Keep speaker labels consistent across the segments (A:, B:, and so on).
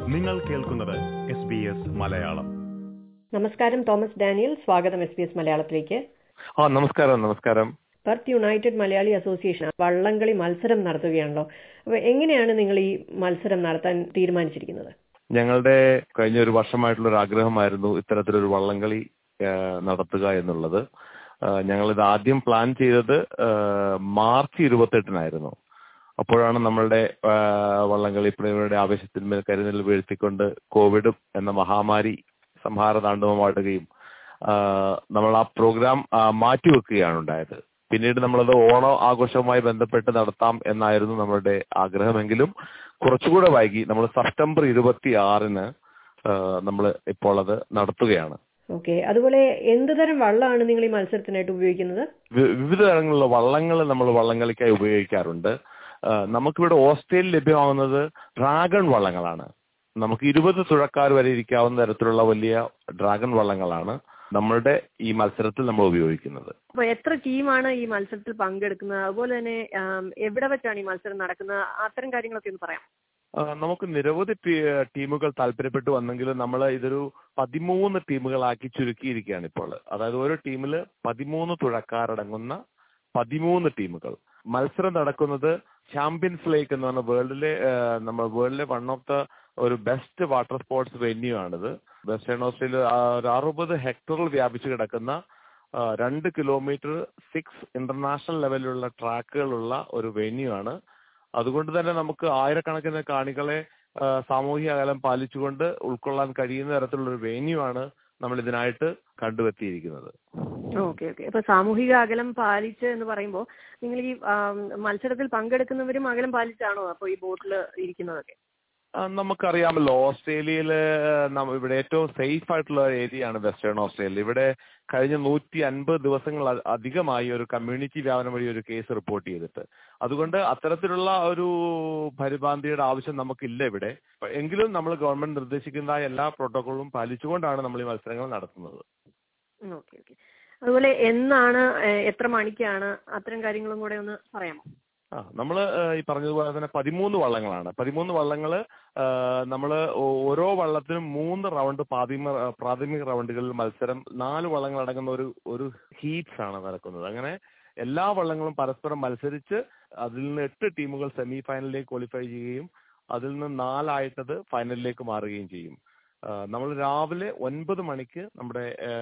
A: നിങ്ങൾ കേൾക്കുന്നത് S B S Malayalam
B: നമസ്കാരം തോമസ് ഡാനിയൽ സ്വാഗതം എസ് ബി എസ് മലയാളത്തിലേക്ക്
C: ആ നമസ്കാരം നമസ്കാരം
B: പെർത്ത് യുണൈറ്റഡ് മലയാളി അസോസിയേഷൻ വള്ളംകളി മത്സരം നടത്തുകയാണല്ലോ അപ്പൊ എങ്ങനെയാണ് നിങ്ങൾ ഈ മത്സരം നടത്താൻ തീരുമാനിച്ചിരിക്കുന്നത്
C: ഞങ്ങളുടെ കഴിഞ്ഞ ഒരു വർഷമായിട്ടുള്ള ഒരു ആഗ്രഹമായിരുന്നു ഇത്തരത്തിലൊരു വള്ളംകളി ആ, നടത്തുക എന്നുള്ളത് ആ, ഞങ്ങളിത് ആദ്യം പ്ലാൻ ചെയ്തത് ആ, മാർച്ച് ഇരുപത്തെട്ടിനായിരുന്നു അപ്പോഴാണ് നമ്മളുടെ ആ, വള്ളംകളി പ്രേമിയുടെ ആവേശത്തിന്മേൽ കരുതൽ വീഴ്ത്തിക്കൊണ്ട് കോവിഡ് എന്ന മഹാമാരി സംഹാര താണ്ഡവമാടുകയും ആ, നമ്മൾ ആ പ്രോഗ്രാം ആ, മാറ്റിവെക്കുകയാണ് ഉണ്ടായത് പിന്നീട് നമ്മളത് ഓണം ആഘോഷവുമായി ബന്ധപ്പെട്ട് നടത്താം എന്നായിരുന്നു നമ്മളുടെ ആഗ്രഹമെങ്കിലും കുറച്ചുകൂടെ വൈകി നമ്മൾ സെപ്റ്റംബർ ഇരുപത്തി ആറിന് നമ്മൾ ഇപ്പോൾ അത് നടത്തുകയാണ്
B: ഓക്കെ അതുപോലെ എന്ത് തരം വള്ളമാണ് നിങ്ങൾ ഈ മത്സരത്തിനായിട്ട് ഉപയോഗിക്കുന്നത്
C: വി- വിവിധ തരങ്ങളിലുള്ള വള്ളങ്ങൾ നമ്മൾ വള്ളംകളിക്കായി ഉപയോഗിക്കാറുണ്ട് ആ, നമുക്കിവിടെ ഓസ്ട്രേലിയയിൽ ലഭ്യമാകുന്നത് ഡ്രാഗൺ വള്ളങ്ങളാണ് നമുക്ക് ഇരുപത് തുഴക്കാർ വരെ ഇരിക്കാവുന്ന തരത്തിലുള്ള വലിയ ഡ്രാഗൺ വള്ളങ്ങളാണ് നമ്മളുടെ ഈ മത്സരത്തിൽ നമ്മൾ ഉപയോഗിക്കുന്നത്
B: അപ്പൊ എത്ര ടീമാണ് ഈ മത്സരത്തിൽ പങ്കെടുക്കുന്നത് അതുപോലെ തന്നെ ആം, എവിടെ വെച്ചാണ് ഈ മത്സരം നടക്കുന്നത് അത്തരം കാര്യങ്ങളൊക്കെ ഒന്ന് പറയാം
C: ആ, നമുക്ക് നിരവധി ടീ- ടീമുകൾ താല്പര്യപ്പെട്ടു വന്നെങ്കിലും നമ്മൾ ഇതൊരു പതിമൂന്ന് ടീമുകളാക്കി ചുരുക്കിയിരിക്കുകയാണ് ഇപ്പോൾ അതായത് ഓരോ ടീമിൽ പതിമൂന്ന് തുഴക്കാരടങ്ങുന്ന പതിമൂന്ന് ടീമുകൾ മത്സരം നടക്കുന്നത് ചാമ്പ്യൻസ് ലേക്ക് എന്ന് പറഞ്ഞ വേൾഡിലെ ആ, നമ്മൾ വേൾഡിലെ വൺ ഓഫ് ദ ഒരു ബെസ്റ്റ് വാട്ടർ സ്പോർട്സ് വെന്യൂ ആണിത് വെസ്റ്റേൺ ഓസ്ട്രേലിയ ആ, ഒരു അറുപത് ഹെക്ടറിൽ വ്യാപിച്ചു കിടക്കുന്ന ആ, രണ്ട് കിലോമീറ്റർ സിക്സ് ഇന്റർനാഷണൽ ലെവലിലുള്ള ട്രാക്കുകളുള്ള ഒരു വെന്യൂ ആണ് അതുകൊണ്ട് തന്നെ നമുക്ക് ആയിരക്കണക്കിന് കാണികളെ ആ, സാമൂഹിക അകലം പാലിച്ചുകൊണ്ട് ഉൾക്കൊള്ളാൻ കഴിയുന്ന തരത്തിലുള്ള ഒരു വെന്യൂ ആണ് നമ്മൾ ഇതിനായിട്ട് കണ്ടുവെത്തിയിരിക്കുന്നത്
B: ഓക്കെ ഓക്കെ അപ്പൊ സാമൂഹിക അകലം പാലിച്ച് എന്ന് പറയുമ്പോൾ നിങ്ങൾ ഈ ആം, മത്സരത്തിൽ പങ്കെടുക്കുന്നവരും അകലം പാലിച്ചാണോ അപ്പൊ ഈ ബോട്ടിൽ ഇരിക്കുന്നതൊക്കെ
C: ആ, നമുക്കറിയാമല്ലോ ഓസ്ട്രേലിയയില് നമ്മ- ഇവിടെ ഏറ്റവും സേഫ് ആയിട്ടുള്ള ഏരിയ ആണ് വെസ്റ്റേൺ ഓസ്ട്രേലിയ ഇവിടെ കഴിഞ്ഞ നൂറ്റി അൻപത് ദിവസങ്ങൾ അ- അധികമായി ഒരു കമ്മ്യൂണിറ്റി വ്യാപനം വഴി ഒരു കേസ് റിപ്പോർട്ട് ചെയ്തിട്ട് അതുകൊണ്ട് അത്തരത്തിലുള്ള ഒരു പരിഭ്രാന്തിയുടെ ആവശ്യം നമുക്കില്ല ഇവിടെ എങ്കിലും നമ്മൾ ഗവൺമെന്റ് നിർദ്ദേശിക്കുന്ന എല്ലാ പ്രോട്ടോക്കോളും പാലിച്ചുകൊണ്ടാണ് നമ്മൾ ഈ മത്സരങ്ങൾ നടത്തുന്നത്
B: ഓക്കെ ഓക്കെ അതുപോലെ എന്നാണ് ഏഹ്, എത്ര മണിക്കാണ് അത്തരം കാര്യങ്ങളും കൂടെ ഒന്ന് പറയാമോ
C: ആ നമ്മള് ഏഹ്, ഈ പറഞ്ഞതുപോലെ തന്നെ പതിമൂന്ന് വള്ളങ്ങളാണ് പതിമൂന്ന് വള്ളങ്ങള് ഏഹ്, നമ്മള് ഓ- ഓരോ വള്ളത്തിനും മൂന്ന് റൗണ്ട് പ്രാഥമിക പ്രാഥമിക റൗണ്ടുകളിൽ മത്സരം നാല് വള്ളങ്ങൾ അടങ്ങുന്ന ഒരു ഒരു ഹീറ്റ്സ് ആണ് നടക്കുന്നത് അങ്ങനെ എല്ലാ വള്ളങ്ങളും പരസ്പരം മത്സരിച്ച് അതിൽ നിന്ന് എട്ട് ടീമുകൾ സെമി ഫൈനലിലേക്ക് ക്വാളിഫൈ ചെയ്യുകയും അതിൽ നിന്ന് നാലായിട്ടത് ഫൈനലിലേക്ക് മാറുകയും ചെയ്യും നമ്മൾ രാവിലെ ഒൻപത് മണിക്ക് നമ്മുടെ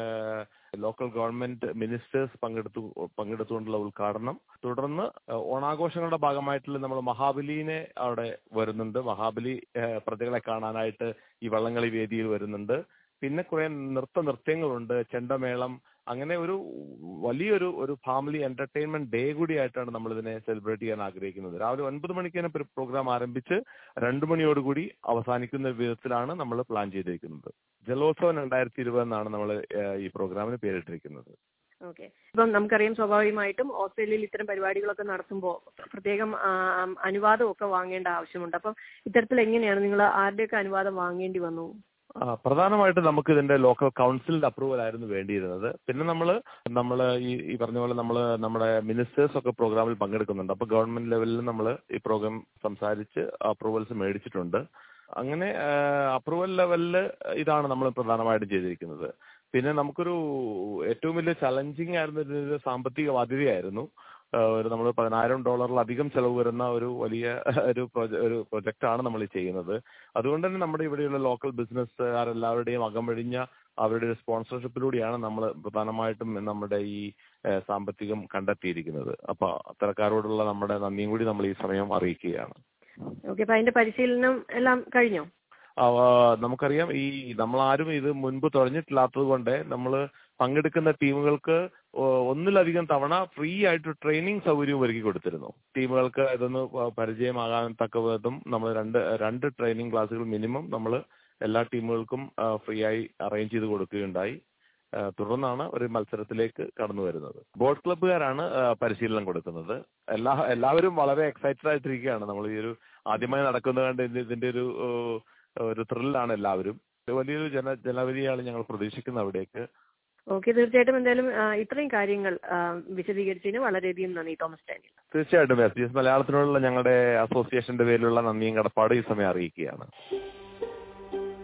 C: ലോക്കൽ ഗവൺമെന്റ് മിനിസ്റ്റേഴ്സ് പങ്കെടുത്തു പങ്കെടുത്തുകൊണ്ടുള്ള ഉദ്ഘാടനം തുടർന്ന് ഏഹ്, ഓണാഘോഷങ്ങളുടെ ഭാഗമായിട്ടുള്ള നമ്മൾ മഹാബലിനെ അവിടെ വരുന്നുണ്ട് മഹാബലി ഏഹ്, പ്രജകളെ കാണാനായിട്ട് ഈ വള്ളംകളി വേദിയിൽ വരുന്നുണ്ട് പിന്നെ കുറെ നൃത്ത നൃത്യങ്ങളുണ്ട് ചെണ്ടമേളം അങ്ങനെ ഒരു വലിയൊരു ഒരു ഫാമിലി എന്റർടൈൻമെന്റ് ഡേ കൂടിയായിട്ടാണ് നമ്മൾ ഇതിനെ സെലിബ്രേറ്റ് ചെയ്യാൻ ആഗ്രഹിക്കുന്നത് രാവിലെ ഒൻപത് മണിക്ക് തന്നെ പ്രോഗ്രാം ആരംഭിച്ച് രണ്ടു മണിയോടുകൂടി അവസാനിക്കുന്ന വിധത്തിലാണ് നമ്മൾ പ്ലാൻ ചെയ്തിരിക്കുന്നത് ജലോത്സവം രണ്ടായിരത്തി ഇരുപത് എന്നാണ് നമ്മൾ ഈ പ്രോഗ്രാമിന് പേരിട്ടിരിക്കുന്നത്
B: ഓക്കെ ഇപ്പം നമുക്കറിയാം സ്വാഭാവികമായിട്ടും ഓസ്ട്രേലിയയിൽ ഇത്തരം പരിപാടികളൊക്കെ നടത്തുമ്പോൾ പ്രത്യേകം ആ, അനുവാദം ഒക്കെ വാങ്ങേണ്ട ആവശ്യമുണ്ട് അപ്പം ഇത്തരത്തിൽ എങ്ങനെയാണ് നിങ്ങൾ ആരുടെയൊക്കെ അനുവാദം വാങ്ങേണ്ടി വന്നു
C: ആ, പ്രധാനമായിട്ട് നമുക്ക് ഇതിന്റെ ലോക്കൽ കൗൺസിലിന്റെ അപ്രൂവൽ ആയിരുന്നു വേണ്ടിയിരുന്നത് പിന്നെ നമ്മൾ നമ്മൾ ഈ ഈ പറഞ്ഞ പോലെ നമ്മൾ നമ്മുടെ മിനിസ്റ്റേഴ്സ് ഒക്കെ പ്രോഗ്രാമിൽ പങ്കെടുക്കുന്നുണ്ട് അപ്പൊ ഗവൺമെന്റ് ലെവലിൽ നമ്മൾ ഈ പ്രോഗ്രാം സംസാരിച്ച് അപ്രൂവൽസ് മേടിച്ചിട്ടുണ്ട് അങ്ങനെ അപ്രൂവൽ ലെവലിൽ ഇതാണ് നമ്മൾ പ്രധാനമായിട്ടും ചെയ്തിരിക്കുന്നത് പിന്നെ നമുക്കൊരു ഏറ്റവും വലിയ ചലഞ്ചിങ് ആയിരുന്ന ഒരു സാമ്പത്തിക ബാധ്യതയായിരുന്നു ആ, ഒരു നമ്മൾ പതിനായിരം ഡോളറിലധികം ചെലവ് വരുന്ന ഒരു വലിയ ഒരു പ്രൊജ- ഒരു പ്രൊജക്റ്റ് ആണ് നമ്മൾ ഈ ചെയ്യുന്നത് അതുകൊണ്ട് തന്നെ നമ്മുടെ ഇവിടെയുള്ള ലോക്കൽ ബിസിനസ്സുകാരെല്ലാവരുടെയും അകമഴിഞ്ഞ അവരുടെ ഒരു സ്പോൺസർഷിപ്പിലൂടെയാണ് നമ്മൾ പ്രധാനമായിട്ടും നമ്മുടെ ഈ ഏഹ്, സാമ്പത്തികം കണ്ടെത്തിയിരിക്കുന്നത് അപ്പൊ അത്തരക്കാരോടുള്ള നമ്മുടെ നന്ദിയും കൂടി നമ്മൾ ഈ സമയം അറിയിക്കുകയാണ്
B: ഓക്കെ അപ്പൊ അതിന്റെ പരിശീലനം എല്ലാം കഴിഞ്ഞോ
C: ആ, നമുക്കറിയാം ഈ നമ്മളാരും ഇത് മുൻപ് തുഴഞ്ഞിട്ടില്ലാത്തത് കൊണ്ട് നമ്മൾ പങ്കെടുക്കുന്ന ടീമുകൾക്ക് ഒ- ഒന്നിലധികം തവണ ഫ്രീ ആയിട്ട് ട്രെയിനിങ് സൗകര്യവും ഒരുക്കി കൊടുത്തിരുന്നു ടീമുകൾക്ക് ഇതൊന്ന് പ- പരിചയമാകാൻ തക്ക വിധം നമ്മൾ രണ്ട് രണ്ട് ട്രെയിനിങ് ക്ലാസ്സുകൾ മിനിമം നമ്മൾ എല്ലാ ടീമുകൾക്കും ഫ്രീ ആയി അറേഞ്ച് ചെയ്ത് കൊടുക്കുകയുണ്ടായി ആ, തുടർന്നാണ് ഒരു മത്സരത്തിലേക്ക് കടന്നു വരുന്നത് ബോട്ട് ക്ലബ്ബുകാരാണ് ആ, പരിശീലനം കൊടുക്കുന്നത് എല്ലാ എല്ലാവരും വളരെ എക്സൈറ്റഡ് ആയിട്ടിരിക്കുകയാണ് നമ്മൾ ഈ ഒരു ആദ്യമായി നടക്കുന്നത് കണ്ട് ഇതിന്റെ- ഇതിന്റെ ഒരു ഓ, ഒരു ത്രില്ലാണ് എല്ലാവരും വലിയൊരു ജന ജനവരിയാണ് ഞങ്ങൾ പ്രതീക്ഷിക്കുന്നത് അവിടേക്ക്
B: ഓക്കെ തീർച്ചയായിട്ടും എന്തായാലും ആ, ഇത്രയും കാര്യങ്ങൾ ആ, വിശദീകരിച്ചതിന് വളരെയധികം നന്ദി തോമസ് ഡാനിയൽ
C: തീർച്ചയായിട്ടും എസ് ബി എസ് മലയാളത്തിനോടുള്ള ഞങ്ങളുടെ അസോസിയേഷന്റെ പേരിലുള്ള നന്ദിയും കടപ്പാടും ഈ സമയം അറിയിക്കുകയാണ്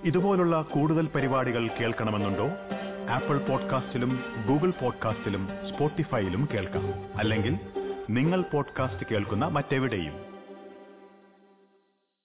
A: ഇതുപോലുള്ള കൂടുതൽ പരിപാടികൾ കേൾക്കണമെന്നുണ്ടോ ആപ്പിൾ പോഡ്കാസ്റ്റിലും ഗൂഗിൾ പോഡ്കാസ്റ്റിലും സ്പോട്ടിഫൈയിലും കേൾക്കാം അല്ലെങ്കിൽ നിങ്ങൾ പോഡ്കാസ്റ്റ് കേൾക്കുന്ന മറ്റെവിടെയും